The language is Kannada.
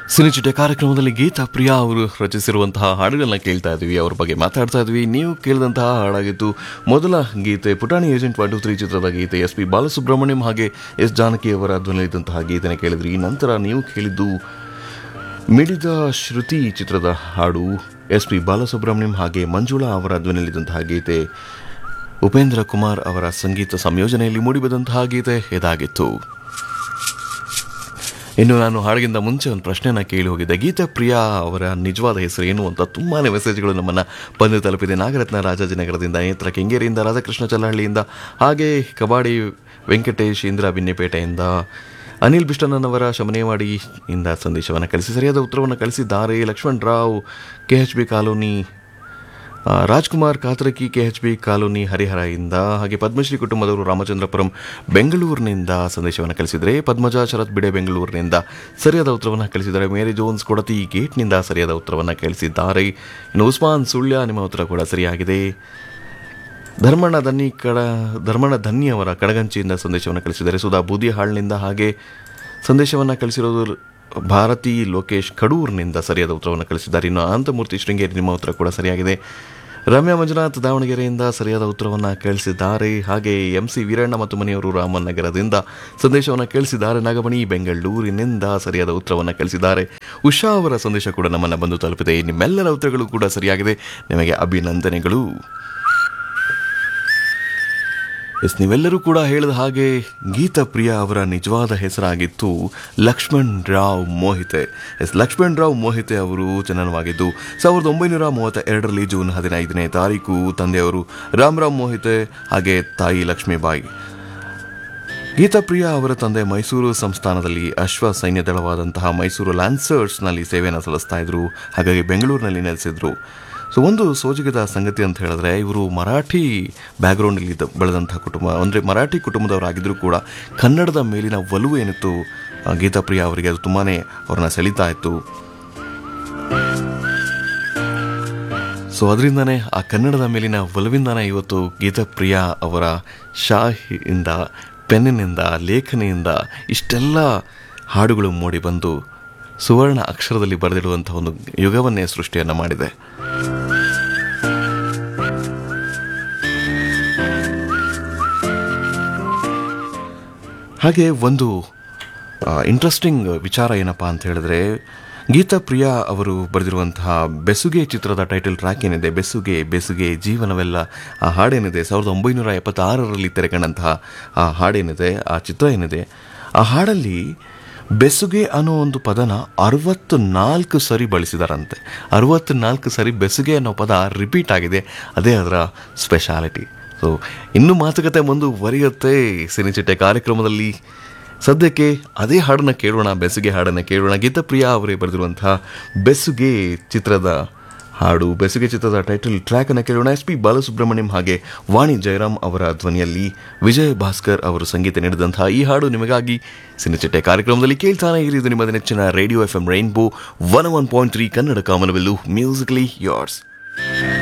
ಸಿನಿಚಿಟೆ ಕಾರ್ಯಕ್ರಮದಲ್ಲಿ ಗೀತಾ ಪ್ರಿಯಾ ಅವರು ರಚಿಸಿರುವಂತಹ ಹಾಡುಗಳನ್ನ ಕೇಳ್ತಾ ಇದ್ವಿ ಅವ್ರ ಬಗ್ಗೆ ಮಾತಾಡ್ತಾ ಇದ್ವಿ ನೀವು ಕೇಳಿದಂತಹ ಹಾಡಾಗಿತ್ತು ಮೊದಲ ಗೀತೆ ಪುಟಾಣಿ ಏಜೆಂಟ್ ಒನ್ ಟು ತ್ರೀ ಚಿತ್ರದ ಗೀತೆ ಎಸ್ ಪಿ ಬಾಲಸುಬ್ರಹ್ಮಣ್ಯಂ ಹಾಗೆ ಎಸ್ ಜಾನಕಿ ಅವರ ಧ್ವನಿಯಲ್ಲಿದ್ದಂತಹ ಗೀತೆನ ಕೇಳಿದ್ರಿ ನಂತರ ನೀವು ಕೇಳಿದ್ದು ಮಿಡಿದ ಶ್ರುತಿ ಚಿತ್ರದ ಹಾಡು ಎಸ್ ಪಿ ಬಾಲಸುಬ್ರಹ್ಮಣ್ಯಂ ಹಾಗೆ ಮಂಜುಳಾ ಅವರ ಧ್ವನಿಯಲ್ಲಿದ್ದಂತಹ ಗೀತೆ ಉಪೇಂದ್ರ ಕುಮಾರ್ ಅವರ ಸಂಗೀತ ಸಂಯೋಜನೆಯಲ್ಲಿ ಮೂಡಿಬಂದಂತಹ ಗೀತೆ ಇದಾಗಿತ್ತು ಇನ್ನು ನಾನು ಹಾಡಿಗಿಂತ ಮುಂಚೆ ಒಂದು ಪ್ರಶ್ನೆನ ಕೇಳಿ ಹೋಗಿದ್ದೆ ಗೀತಾ ಪ್ರಿಯಾ ಅವರ ನಿಜವಾದ ಹೆಸರು ಏನು ಅಂತ ತುಂಬಾ ಮೆಸೇಜ್ಗಳು ನಮ್ಮನ್ನು ಬಂದು ತಲುಪಿದೆ ನಾಗರತ್ನ ರಾಜಾಜಿನಗರದಿಂದ ನೇತ್ರ ಕೆಂಗೇರಿಯಿಂದ ರಾಧಾಕೃಷ್ಣ ಚಲ್ಲಹಳ್ಳಿಯಿಂದ ಹಾಗೆ ಕಬಾಡಿ ವೆಂಕಟೇಶ್ ಇಂದ್ರ ಬಿನ್ನೆಪೇಟೆಯಿಂದ ಅನಿಲ್ ಬಿಷ್ಟಣ್ಣನವರ ಶಮನೇವಾಡಿಯಿಂದ ಸಂದೇಶವನ್ನು ಕಳಿಸಿ ಸರಿಯಾದ ಉತ್ತರವನ್ನು ಕಳಿಸಿದ್ದಾರೆ Lakshman Rao K H B colony ಆ, Rajkumar Katarki K H B colony ಹರಿಹರದಿಂದ ಹಾಗೆ ಪದ್ಮಶ್ರೀ ಕುಟುಂಬದವರು ರಾಮಚಂದ್ರಪುರಂ ಬೆಂಗಳೂರಿನಿಂದ ಸಂದೇಶವನ್ನು ಕಳಿಸಿದರೆ ಪದ್ಮಜಾ ಶರತ್ ಬಿಡೆ ಬೆಂಗಳೂರಿನಿಂದ ಸರಿಯಾದ ಉತ್ತರವನ್ನು ಕಳಿಸಿದ್ದಾರೆ ಮೇರಿ ಜೋನ್ಸ್ ಕೊಡತಿ ಗೇಟ್ನಿಂದ ಸರಿಯಾದ ಉತ್ತರವನ್ನು ಕಳಿಸಿದ್ದಾರೆ ಇನ್ನು ಉಸ್ಮಾನ್ ಸುಳ್ಯ ನಿಮ್ಮ ಉತ್ತರ ಕೂಡ ಸರಿಯಾಗಿದೆ ಧರ್ಮಣ್ಣ ಧನ್ನಿ ಕಡ ಧರ್ಮಣ್ಣ ಧನ್ನಿ ಅವರ ಕಡಗಂಚಿಯಿಂದ ಸಂದೇಶವನ್ನು ಕಳಿಸಿದ್ದಾರೆ ಸುಧಾ ಬೂದಿಹಾಳ್ನಿಂದ ಹಾಗೆ ಸಂದೇಶವನ್ನು ಕಳಿಸಿರೋದು ಭಾರತಿ ಲೋಕೇಶ್ ಕಡೂರ್ನಿಂದ ಸರಿಯಾದ ಉತ್ತರವನ್ನು ಕಳಿಸಿದ್ದಾರೆ ಇನ್ನು ಅನಂತಮೂರ್ತಿ ಶೃಂಗೇರಿ ನಿಮ್ಮ ಉತ್ತರ ಕೂಡ ಸರಿಯಾಗಿದೆ ರಮ್ಯಾ ಮಂಜುನಾಥ್ ದಾವಣಗೆರೆಯಿಂದ ಸರಿಯಾದ ಉತ್ತರವನ್ನು ಕಳಿಸಿದ್ದಾರೆ ಹಾಗೆ ಎಂ ಸಿ ವೀರಣ್ಣ ಮತ್ತು ಮನೆಯವರು ರಾಮನಗರದಿಂದ ಸಂದೇಶವನ್ನು ಕಳಿಸಿದ್ದಾರೆ ನಾಗಮಣಿ ಬೆಂಗಳೂರಿನಿಂದ ಸರಿಯಾದ ಉತ್ತರವನ್ನು ಕಳಿಸಿದ್ದಾರೆ ಉಷಾ ಅವರ ಸಂದೇಶ ಕೂಡ ನಮ್ಮನ್ನು ಬಂದು ತಲುಪಿದೆ ನಿಮ್ಮೆಲ್ಲರ ಉತ್ತರಗಳು ಕೂಡ ಸರಿಯಾಗಿದೆ ನಿಮಗೆ ಅಭಿನಂದನೆಗಳು ಎಸ್ ನೀವೆಲ್ಲರೂ ಕೂಡ ಹೇಳಿದ ಹಾಗೆ ಗೀತಾ ಪ್ರಿಯಾ ಅವರ ನಿಜವಾದ ಹೆಸರಾಗಿತ್ತು ಲಕ್ಷ್ಮಣ್ ರಾವ್ ಮೋಹಿತೆ ಎಸ್ ಲಕ್ಷ್ಮಣ್ ರಾವ್ ಮೋಹಿತೆ ಅವರು ಜನನವಾಗಿದ್ದು ಸಾವಿರದ ಒಂಬೈನೂರ ಮೂವತ್ತ ಎರಡರಲ್ಲಿ ಜೂನ್ ಹದಿನೈದನೇ ತಾರೀಕು ತಂದೆಯವರು ರಾಮರಾವ್ ಮೋಹಿತೆ ಹಾಗೆ ತಾಯಿ ಲಕ್ಷ್ಮೀಬಾಯಿ ಗೀತಾ ಪ್ರಿಯಾ ಅವರ ತಂದೆ ಮೈಸೂರು ಸಂಸ್ಥಾನದಲ್ಲಿ ಅಶ್ವ ಸೈನ್ಯ ದಳವಾದಂತಹ ಮೈಸೂರು ಲ್ಯಾನ್ಸರ್ಸ್ನಲ್ಲಿ ಸೇವೆಯನ್ನು ಸಲ್ಲಿಸ್ತಾ ಇದ್ರು ಹಾಗಾಗಿ ಬೆಂಗಳೂರಿನಲ್ಲಿ ನೆಲೆಸಿದ್ರು ಸೊ ಒಂದು ಸೋಜಿಗದ ಸಂಗತಿ ಅಂತ ಹೇಳಿದ್ರೆ ಇವರು ಮರಾಠಿ ಬ್ಯಾಕ್ಗ್ರೌಂಡಲ್ಲಿ ಇದ್ದ ಬೆಳೆದಂತಹ ಕುಟುಂಬ ಅಂದರೆ ಮರಾಠಿ ಕುಟುಂಬದವರಾಗಿದ್ದರೂ ಕೂಡ ಕನ್ನಡದ ಮೇಲಿನ ಒಲವು ಏನಿತ್ತು ಆ, ಗೀತಾ ಪ್ರಿಯಾ ಅವರಿಗೆ ಅದು ತುಂಬಾ ಅವ್ರನ್ನ ಸೆಳೀತಾ ಇತ್ತು ಸೊ ಅದರಿಂದನೇ ಆ ಕನ್ನಡದ ಮೇಲಿನ ಒಲವಿಂದನೇ ಇವತ್ತು ಗೀತಾ ಪ್ರಿಯಾ ಅವರ ಶಾಹಿಯಿಂದ ಪೆನ್ನಿನಿಂದ ಲೇಖನಿಯಿಂದ ಇಷ್ಟೆಲ್ಲ ಹಾಡುಗಳು ಮೂಡಿ ಬಂದು ಸುವರ್ಣ ಅಕ್ಷರದಲ್ಲಿ ಬರೆದಿಡುವಂಥ ಒಂದು ಯುಗವನ್ನೇ ಸೃಷ್ಟಿಯನ್ನು ಮಾಡಿದೆ ಹಾಗೆ ಒಂದು ಇಂಟ್ರೆಸ್ಟಿಂಗ್ ವಿಚಾರ ಏನಪ್ಪ ಅಂತ ಹೇಳಿದ್ರೆ ಗೀತಾ ಪ್ರಿಯಾ ಅವರು ಬರೆದಿರುವಂತಹ ಬೆಸುಗೆ ಚಿತ್ರದ ಟೈಟಲ್ ಟ್ರ್ಯಾಕ್ ಏನಿದೆ ಬೆಸುಗೆ ಬೆಸುಗೆ ಜೀವನವೆಲ್ಲ ಆ ಹಾಡೇನಿದೆ ಸಾವಿರದ ಒಂಬೈನೂರ ಎಪ್ಪತ್ತಾರರಲ್ಲಿ ತೆರೆಕಂಡಂತಹ ಆ ಹಾಡೇನಿದೆ ಆ ಚಿತ್ರ ಏನಿದೆ ಆ ಹಾಡಲ್ಲಿ ಬೆಸುಗೆ ಅನ್ನೋ ಒಂದು ಪದನ ಅರವತ್ತು ನಾಲ್ಕು ಸರಿ ಬಳಸಿದಾರಂತೆ ಅರವತ್ತು ನಾಲ್ಕು ಸರಿ ಬೆಸುಗೆ ಅನ್ನೋ ಪದ ರಿಪೀಟ್ ಆಗಿದೆ ಅದೇ ಅದರ ಸ್ಪೆಷಾಲಿಟಿ ಸೊ ಇನ್ನೂ ಮಾತುಕತೆ ಮುಂದುವರಿಯುತ್ತೆ ಸಿನಿಚಿಟ್ಟೆ ಕಾರ್ಯಕ್ರಮದಲ್ಲಿ ಸದ್ಯಕ್ಕೆ ಅದೇ ಹಾಡನ್ನ ಕೇಳೋಣ ಬೆಸುಗೆ ಹಾಡನ್ನು ಕೇಳೋಣ ಗೀತಪ್ರಿಯಾ ಅವರೇ ಬರೆದಿರುವಂತಹ ಬೆಸುಗೆ ಚಿತ್ರದ ಹಾಡು ಬೆಸುಗೆ ಚಿತ್ರದ ಟೈಟಲ್ ಟ್ರ್ಯಾಕ್ ಅನ್ನು ಕೇಳೋಣ ಎಸ್ ಪಿ ಬಾಲಸುಬ್ರಹ್ಮಣ್ಯಂ ಹಾಗೆ ವಾಣಿ ಜಯರಾಮ್ ಅವರ ಧ್ವನಿಯಲ್ಲಿ ವಿಜಯ್ ಭಾಸ್ಕರ್ ಅವರು ಸಂಗೀತ ನೀಡಿದಂತಹ ಈ ಹಾಡು ನಿಮಗಾಗಿ ಸಿನಿಚಿಟ್ಟೆ ಕಾರ್ಯಕ್ರಮದಲ್ಲಿ ಕೇಳ್ತಾನೆ ಇರಿ ಇದು ನಿಮ್ಮ ನೆಚ್ಚಿನ radio F M rainbow one one point three Kannada ಕಾಮನವೆಲ್ಲು ಮ್ಯೂಸಿಕಲಿ ಯೋರ್ಸ್